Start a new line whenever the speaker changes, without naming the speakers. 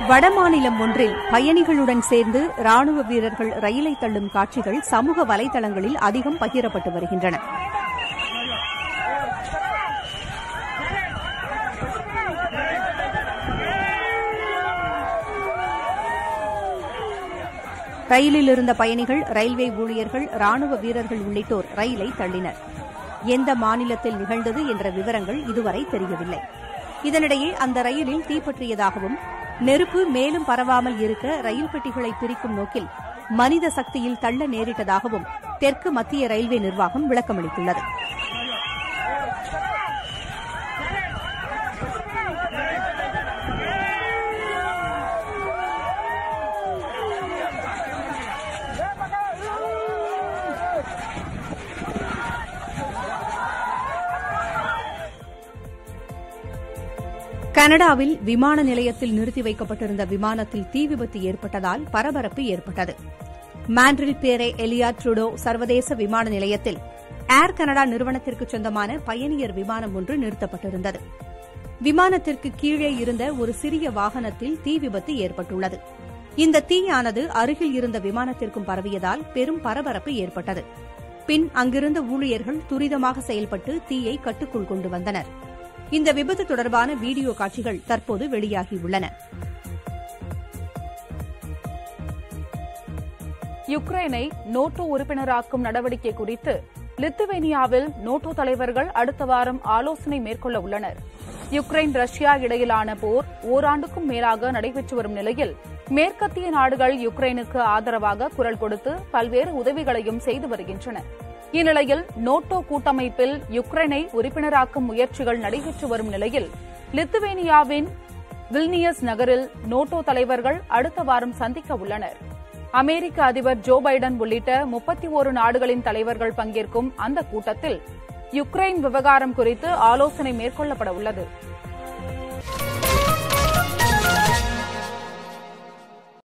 வடமாநிலம் ஒன்றில் பயணிகளுடன் சேர்ந்து ராணுவ வீரர்கள் ரயிலை தள்ளும் காட்சிகள் சமூக வலைதளங்களில் அதிகம் பகிரப்பட்டு வருகின்றன ரயிலில் இருந்த பயணிகள் ரயில்வே ஊழியர்கள் ராணுவ வீரர்கள் உள்ளிட்டோர் ரயிலை தள்ளினர் எந்த மாநிலத்தில் நிகழ்ந்தது என்ற விவரங்கள் இதுவரை தெரியவில்லை இதனிடையே அந்த ரயிலில் தீப்பற்றியதாகவும் நெருப்பு மேலும் பரவாமல் இருக்க ரயில் பெட்டிகளை பிரிக்கும் நோக்கில் மனித சக்தியில் தள்ள நேரிட்டதாகவும் தெற்கு மத்திய ரயில்வே நிர்வாகம் விளக்கமளித்துள்ளது கனடாவில் விமான நிலையத்தில் நிறுத்தி வைக்கப்பட்டிருந்த விமானத்தில் தீ விபத்து ஏற்பட்டதால் பரபரப்பு ஏற்பட்டது மாண்ட்ரில் பேரே எலியா ட்ருடோ சர்வதேச விமான நிலையத்தில் ஏர் கனடா நிறுவனத்திற்கு சொந்தமான பயணியர் விமானம் ஒன்று நிறுத்தப்பட்டிருந்தது விமானத்திற்கு கீழே இருந்த ஒரு சிறிய வாகனத்தில் தீ விபத்து ஏற்பட்டுள்ளது இந்த தீயானது அருகில் இருந்த விமானத்திற்கும் பரவியதால் பெரும் பரபரப்பு ஏற்பட்டது பின் அங்கிருந்த ஊழியர்கள் துரிதமாக செயல்பட்டு தீயை கட்டுக்குள் கொண்டு வந்தனர் இந்த விபத்து தொடர்பான வீடியோ காட்சிகள் தற்போது வெளியாகியுள்ளன
யுக்ரைனை நோட்டோ உறுப்பினராக்கும் நடவடிக்கை குறித்து லித்துவேனியாவில் நோட்டோ தலைவர்கள் அடுத்த வாரம் ஆலோசனை மேற்கொள்ள உள்ளனர் யுக்ரைன் ரஷ்யா இடையிலான போர் ஓராண்டுக்கும் மேலாக நடைபெற்று வரும் நிலையில் மேற்கத்திய நாடுகள் யுக்ரைனுக்கு ஆதரவாக குரல் கொடுத்து பல்வேறு உதவிகளையும் செய்து வருகின்றன இந்நிலையில் நோட்டோ கூட்டமைப்பில் யுக்ரைனை உறுப்பினராக்கும் முயற்சிகள் நடைபெற்று வரும் நிலையில் லித்துவேனியாவின் வில்னியஸ் நகரில் நோட்டோ தலைவர்கள் அடுத்த வாரம் சந்திக்க உள்ளனர் அமெரிக்க அதிபர் ஜோ பைடன் உள்ளிட்ட முப்பத்தி ஒரு நாடுகளின் தலைவர்கள் பங்கேற்கும் அந்த கூட்டத்தில் யுக்ரைன் விவகாரம் குறித்து ஆலோசனை மேற்கொள்ளப்பட உள்ளது